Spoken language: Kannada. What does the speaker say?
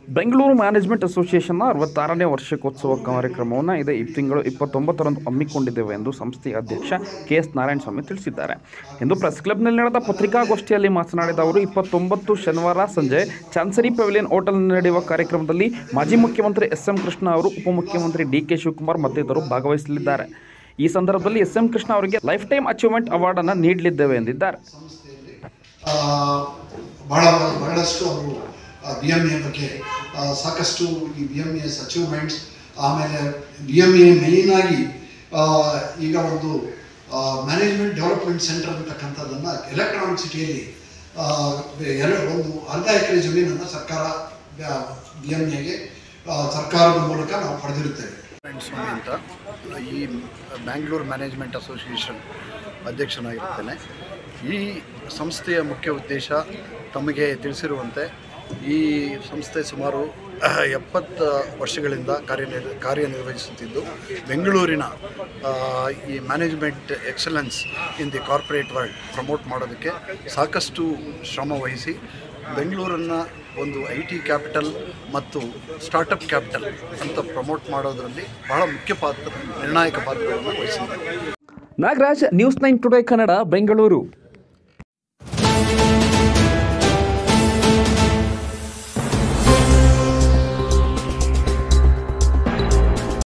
ಬೆಂಗಳೂರು ಮ್ಯಾನೇಜ್ಮೆಂಟ್ ಅಸೋಸಿಯೇಷನ್ನ ಅರವತ್ತಾರನೇ ವಾರ್ಷಿಕೋತ್ಸವ ಕಾರ್ಯಕ್ರಮವನ್ನು ಇದೇ ಈ ತಿಂಗಳು ಇಪ್ಪತ್ತೊಂಬತ್ತರಂದು ಹಮ್ಮಿಕೊಂಡಿದ್ದೇವೆ ಎಂದು ಸಂಸ್ಥೆಯ ಅಧ್ಯಕ್ಷ ಕೆ ಎಸ್ ನಾರಾಯಣಸ್ವಾಮಿ ತಿಳಿಸಿದ್ದಾರೆ ಇಂದು ಪ್ರೆಸ್ ಕ್ಲಬ್ನಲ್ಲಿ ನಡೆದ ಪತ್ರಿಕಾಗೋಷ್ಠಿಯಲ್ಲಿ ಮಾತನಾಡಿದ ಅವರು ಇಪ್ಪತ್ತೊಂಬತ್ತು ಶನಿವಾರ ಸಂಜೆ ಚಾನ್ಸರಿ ಪೆವಿಲಿಯನ್ ಹೋಟೆಲ್ನಲ್ಲಿ ನಡೆಯುವ ಕಾರ್ಯಕ್ರಮದಲ್ಲಿ ಮಾಜಿ ಮುಖ್ಯಮಂತ್ರಿ ಎಸ್ ಎಂ ಕೃಷ್ಣ ಅವರು ಉಪಮುಖ್ಯಮಂತ್ರಿ ಡಿ ಕೆ ಶಿವಕುಮಾರ್ ಮತ್ತಿತರರು ಭಾಗವಹಿಸಲಿದ್ದಾರೆ ಈ ಸಂದರ್ಭದಲ್ಲಿ ಎಸ್ ಎಂ ಕೃಷ್ಣ ಅವರಿಗೆ ಲೈಫ್ ಟೈಮ್ ಅಚೀವ್ಮೆಂಟ್ ಅವಾರ್ಡನ್ನು ನೀಡಲಿದ್ದೇವೆ ಎಂದಿದ್ದಾರೆ ಆ, ಬಹಳ ಬಹಳಷ್ಟು ಅವರು ಬಿ ಎಮ್ ಎ ಬಗ್ಗೆ ಆ, ಸಾಕಷ್ಟು ಈ ಬಿ ಎಮ್ ಎಸ್ ಅಚೀವ್ಮೆಂಟ್ಸ್ ಆಮೇಲೆ ಬಿ ಎಮ್ ಎ ಮೇಯ್ನಾಗಿ ಈಗ ಒಂದು ಮ್ಯಾನೇಜ್ಮೆಂಟ್ ಡೆವಲಪ್ಮೆಂಟ್ ಸೆಂಟರ್ ಅಂತಕ್ಕಂಥದ್ದನ್ನು ಎಲೆಕ್ಟ್ರಾನಿಕ್ ಸಿಟಿಯಲ್ಲಿ ಎರಡು ಒಂದು ಅರ್ಧ ಎಕರೆ ಜಮೀನನ್ನು ಸರ್ಕಾರ ಬಿ ಎಮ್ ಎಗೆ ಸರ್ಕಾರದ ಮೂಲಕ ನಾವು ಪಡೆದಿರುತ್ತೇವೆ ನಾರಾಯಣ ಸ್ವಾಮಿ ಅಂತ ಈ ಬ್ಯಾಂಗ್ಳೂರು ಮ್ಯಾನೇಜ್ಮೆಂಟ್ ಅಸೋಸಿಯೇಷನ್ ಅಧ್ಯಕ್ಷನಾಗಿರುತ್ತೇನೆ ಈ ಸಂಸ್ಥೆಯ ಮುಖ್ಯ ಉದ್ದೇಶ ತಮಗೆ ತಿಳಿಸಿರುವಂತೆ ಈ ಸಂಸ್ಥೆ ಸುಮಾರು ಎಪ್ಪತ್ತು ವರ್ಷಗಳಿಂದ ಕಾರ್ಯನಿರ್ ಕಾರ್ಯನಿರ್ವಹಿಸುತ್ತಿದ್ದು ಬೆಂಗಳೂರಿನ ಆ, ಈ management excellence in the corporate world promote ಮಾಡೋದಕ್ಕೆ ಸಾಕಷ್ಟು ಶ್ರಮ ವಹಿಸಿ ಬೆಂಗಳೂರನ್ನು ಒಂದು ಐ ಟಿ ಕ್ಯಾಪಿಟಲ್ ಮತ್ತು ಸ್ಟಾರ್ಟಪ್ ಕ್ಯಾಪಿಟಲ್ ಅಂತ ಪ್ರಮೋಟ್ ಮಾಡೋದರಲ್ಲಿ ಬಹಳ ಮುಖ್ಯ ಪಾತ್ರ ನಿರ್ಣಾಯಕ ಪಾತ್ರವನ್ನು ವಹಿಸಿದ್ದಾರೆ Nagaraj news nine today Kannada Bengaluru